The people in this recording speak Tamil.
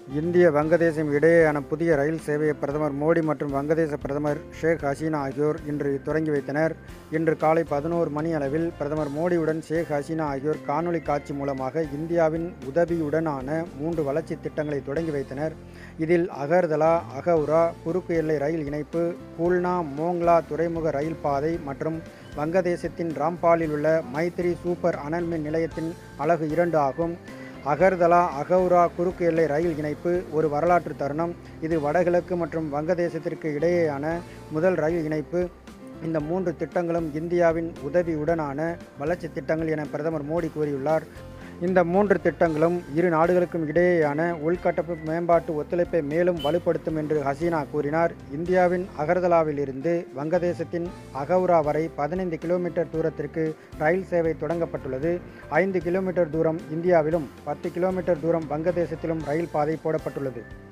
இந்திய வங்கதேசம் இடையேயான புதிய ரயில் சேவையை பிரதமர் மோடி மற்றும் வங்கதேச பிரதமர் ஷேக் ஹசீனா ஆகியோர் இன்று தொடங்கி வைத்தனர் இன்று காலை பதினோரு மணி அளவில் பிரதமர் மோடியுடன் ஷேக் ஹசீனா ஆகியோர் காணொலி காட்சி மூலமாக இந்தியாவின் உதவியுடனான மூன்று வளர்ச்சி திட்டங்களை தொடங்கி வைத்தனர் இதில் அகர்தலா அகவுரா குறுக்கு எல்லை ரயில் இணைப்பு பூல்னா மோங்லா துறைமுக ரயில் பாதை மற்றும் வங்கதேசத்தின் ராம்பாலில் உள்ள மைத்ரி சூப்பர் அனல் மின் நிலையத்தின் அலகு இரண்டு ஆகும் அகர்தலா அகௌரா குறுக்கு எல்லை ரயில் இணைப்பு ஒரு வரலாற்று தருணம் இது வடகிழக்கு மற்றும் வங்கதேசத்திற்கு இடையேயான முதல் ரயில் இணைப்பு இந்த மூன்று திட்டங்களும் இந்தியாவின் உதவியுடனான வளர்ச்சி திட்டங்கள் என பிரதமர் மோடி கூறியுள்ளார் இந்த மூன்று திட்டங்களும் இரு நாடுகளுக்கும் இடையேயான உள்கட்டமைப்பு மேம்பாட்டு ஒத்துழைப்பை மேலும் வலுப்படுத்தும் என்று ஹசீனா கூறினார் இந்தியாவின் அகர்தலாவில் இருந்து வங்கதேசத்தின் அகவுரா வரை பதினைந்து கிலோமீட்டர் தூரத்திற்கு ரயில் சேவை தொடங்கப்பட்டுள்ளது ஐந்து கிலோமீட்டர் தூரம் இந்தியாவிலும் பத்து கிலோமீட்டர் தூரம் வங்கதேசத்திலும் ரயில் பாதை போடப்பட்டுள்ளது